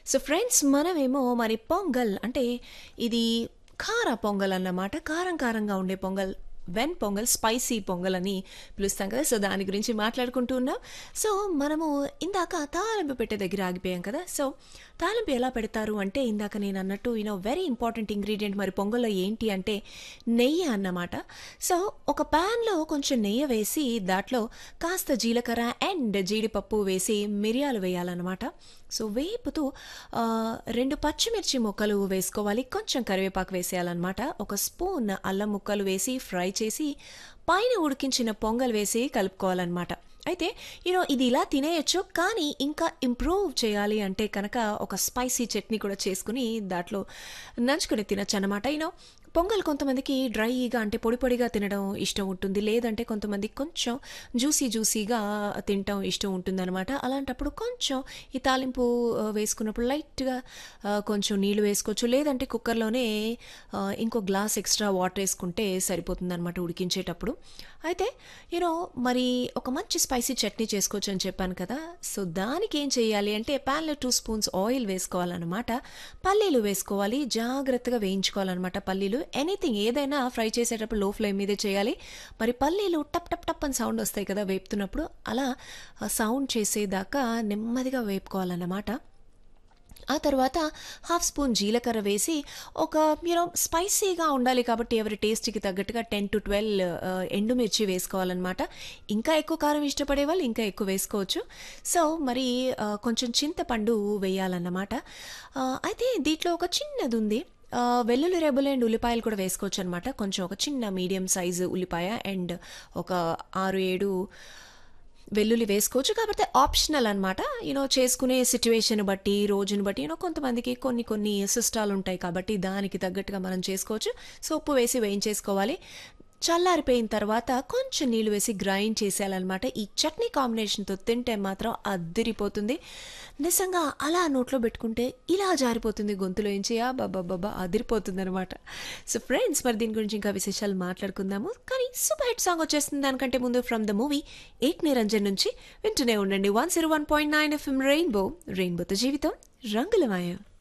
so friends మనమేమో మరి పొంగల్ అంటే ఇది కార పొంగల్ అన్నమాట కారం కారంగా ఉండే పొంగల్ వెన్ పొంగల్ స్పైసీ పొంగల్ అని పిలుస్తాం కదా సో దాని గురించి మాట్లాడుకుంటూ ఉన్నాం సో మనము ఇందాక తాలింపు పెట్టే దగ్గర ఆగిపోయాం కదా సో తాలింపు ఎలా పెడతారు అంటే ఇందాక నేను అన్నట్టు యూనో వెరీ ఇంపార్టెంట్ ఇంగ్రీడియంట్ మరి పొంగల్లో ఏంటి అంటే నెయ్యి అన్నమాట సో ఒక ప్యాన్లో కొంచెం నెయ్యి వేసి దాంట్లో కాస్త జీలకర్ర అండ్ జీడిపప్పు వేసి మిరియాలు వేయాలన్నమాట సో వేపుతూ ఆ, రెండు పచ్చిమిర్చి ముక్కలు వేసుకోవాలి కొంచెం కరివేపాకు వేసేయాలన్నమాట ఒక స్పూన్ అల్లం ముక్కలు వేసి ఫ్రై చేసి పైన ఉడికించిన పొంగల్ వేసి కలుపుకోవాలన్నమాట అయితే యూనో ఇది ఇలా తినేయచ్చు కానీ ఇంకా ఇంప్రూవ్ చేయాలి అంటే కనుక ఒక స్పైసీ చట్నీ కూడా చేసుకుని దాంట్లో నంచుకుని తినచ్చు అనమాట యూనో పొంగల్ కొంతమందికి డ్రైగా అంటే పొడి పొడిగా తినడం ఇష్టం ఉంటుంది లేదంటే కొంతమంది కొంచెం జ్యూసీ జ్యూసీగా తినటం ఇష్టం ఉంటుందన్నమాట అలాంటప్పుడు కొంచెం ఈ తాలింపు ఆ, వేసుకున్నప్పుడు లైట్గా ఆ, కొంచెం నీళ్ళు వేసుకోవచ్చు లేదంటే కుక్కర్లోనే ఆ, ఇంకో గ్లాస్ ఎక్స్ట్రా వాటర్ వేసుకుంటే సరిపోతుందన్నమాట ఉడికించేటప్పుడు అయితే యూనో మరి ఒక మంచి స్పైసీ చట్నీ చేసుకోవచ్చు అని చెప్పాను కదా సో దానికి ఏం చేయాలి అంటే ప్యాన్లో టూ స్పూన్స్ ఆయిల్ వేసుకోవాలన్నమాట పల్లీలు వేసుకోవాలి జాగ్రత్తగా వేయించుకోవాలన్నమాట పల్లీలు ఎనీథింగ్ ఏదైనా ఫ్రై చేసేటప్పుడు లో ఫ్లేమ్ మీదే చేయాలి మరి పల్లీలు టప్ టప్ టప్ అని సౌండ్ వస్తాయి కదా వేపుతున్నప్పుడు అలా సౌండ్ చేసేదాకా నెమ్మదిగా వేపుకోవాలన్నమాట ఆ తర్వాత హాఫ్ స్పూన్ జీలకర్ర వేసి ఒక యూనో స్పైసీగా ఉండాలి కాబట్టి ఎవరి టేస్ట్కి తగ్గట్టుగా టెన్ టు ట్వెల్వ్ ఎండుమిర్చి వేసుకోవాలన్నమాట ఇంకా ఎక్కువ కారం ఇష్టపడే వాళ్ళు ఇంకా ఎక్కువ వేసుకోవచ్చు సో మరి ఆ, కొంచెం చింతపండు వేయాలన్నమాట ఆ, అయితే దీంట్లో ఒక చిన్నది ఉంది ఆ, వెల్లుల్లి రెబ్బలు అండ్ ఉల్లిపాయలు కూడా వేసుకోవచ్చు అనమాట కొంచెం ఒక చిన్న మీడియం సైజు ఉల్లిపాయ అండ్ ఒక ఆరు ఏడు వెల్లుల్లి వేసుకోవచ్చు కాకపోతే ఆప్షనల్ అనమాట యూనో చేసుకునే సిచ్యువేషన్ బట్టి రోజుని బట్టి యూనో కొంతమందికి కొన్ని కొన్ని సిస్టాలు ఉంటాయి కాబట్టి దానికి తగ్గట్టుగా మనం చేసుకోవచ్చు సో ఉప్పు వేసి వేయించేసుకోవాలి చల్లారిపోయిన తర్వాత కొంచెం నీళ్ళు వేసి గ్రైండ్ చేసేయాలన్నమాట ఈ చట్నీ కాంబినేషన్తో తింటే మాత్రం అద్దిరిపోతుంది నిజంగా అలా నోట్లో పెట్టుకుంటే ఇలా జారిపోతుంది గొంతులో నుంచి ఆ బాబా అదిరిపోతుంది అనమాట సో ఫ్రెండ్స్ మరి దీని గురించి ఇంకా విశేషాలు మాట్లాడుకుందాము కానీ సూపర్ హిట్ సాంగ్ వచ్చేస్తుంది దానికంటే ముందు from the movie eight Niranjan నుంచి వింటూనే ఉండండి one zero one point nine FM rainbow రెయిన్బోతో జీవితం రంగులమయం